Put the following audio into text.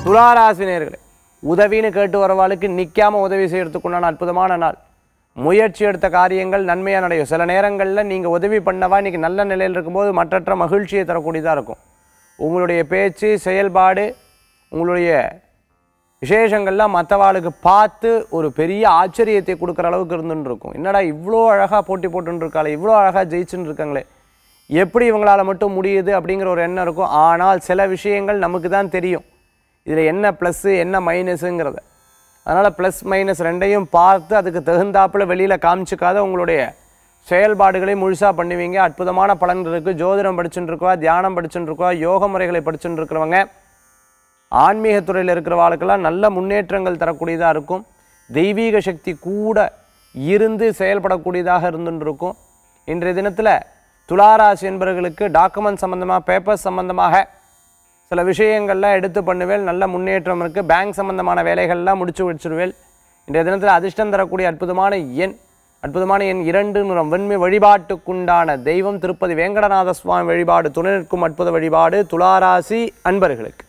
துளாராசினியர்களே உதவின்னு கேட்டு வரவாளுக்கு நிற்காம உதவி செய்யறதுக்குண்டான அற்புதமான நாள் முயற்சி எடுத்த காரியங்கள் நன்மையாக நடையும் சில நேரங்களில் நீங்கள் உதவி பண்ணவா இன்னைக்கு நல்ல நிலையில் இருக்கும்போது மற்றற்ற மகிழ்ச்சியை தரக்கூடியதாக இருக்கும் உங்களுடைய பேச்சு செயல்பாடு உங்களுடைய விசேஷங்கள்லாம் மற்றவாளுக்கு பார்த்து ஒரு பெரிய ஆச்சரியத்தை கொடுக்குற அளவுக்கு இருந்துன்னு இருக்கும் என்னடா இவ்வளோ அழகாக போட்டி போட்டுன்னு இருக்காளே இவ்வளோ அழகாக ஜெயிச்சுன்னு இருக்காங்களே எப்படி இவங்களால மட்டும் முடியுது அப்படிங்கிற ஒரு எண்ணம் இருக்கும் ஆனால் சில விஷயங்கள் நமக்கு தான் தெரியும் இதில் என்ன ப்ளஸ்ஸு என்ன மைனஸுங்கிறத அதனால் ப்ளஸ் மைனஸ் ரெண்டையும் பார்த்து அதுக்கு தகுந்தாப்புல வெளியில் காமிச்சிக்காத உங்களுடைய செயல்பாடுகளை முழுசாக பண்ணுவீங்க அற்புதமான பலன் இருக்குது ஜோதிடம் படிச்சுட்டு இருக்கவா தியானம் படிச்சுட்டு இருக்கவா யோக முறைகளை படிச்சுட்டு இருக்கிறவங்க ஆன்மீக துறையில் இருக்கிறவாளுக்கெல்லாம் நல்ல முன்னேற்றங்கள் தரக்கூடியதாக இருக்கும் தெய்வீக சக்தி கூட இருந்து செயல்படக்கூடியதாக இருந்துட்டு இருக்கும் இன்றைய தினத்தில் துளாராசி என்பவர்களுக்கு டாக்குமெண்ட் சம்மந்தமாக பேப்பர்ஸ் சம்மந்தமாக சில விஷயங்கள்லாம் எடுத்து பண்ணுவேல் நல்ல முன்னேற்றம் இருக்குது பேங்க் சம்மந்தமான வேலைகள்லாம் முடிச்சு வச்சிருவேல் இன்றைய தினத்தில் அதிர்ஷ்டம் தரக்கூடிய அற்புதமான எண் அற்புதமான எண் இரண்டு நிறம் வெண்மை வழிபாட்டுக்குண்டான தெய்வம் திருப்பதி வேங்கடநாத சுவாமி வழிபாடு துணை நிற்கும் அற்புத வழிபாடு துளாராசி அன்பர்களுக்கு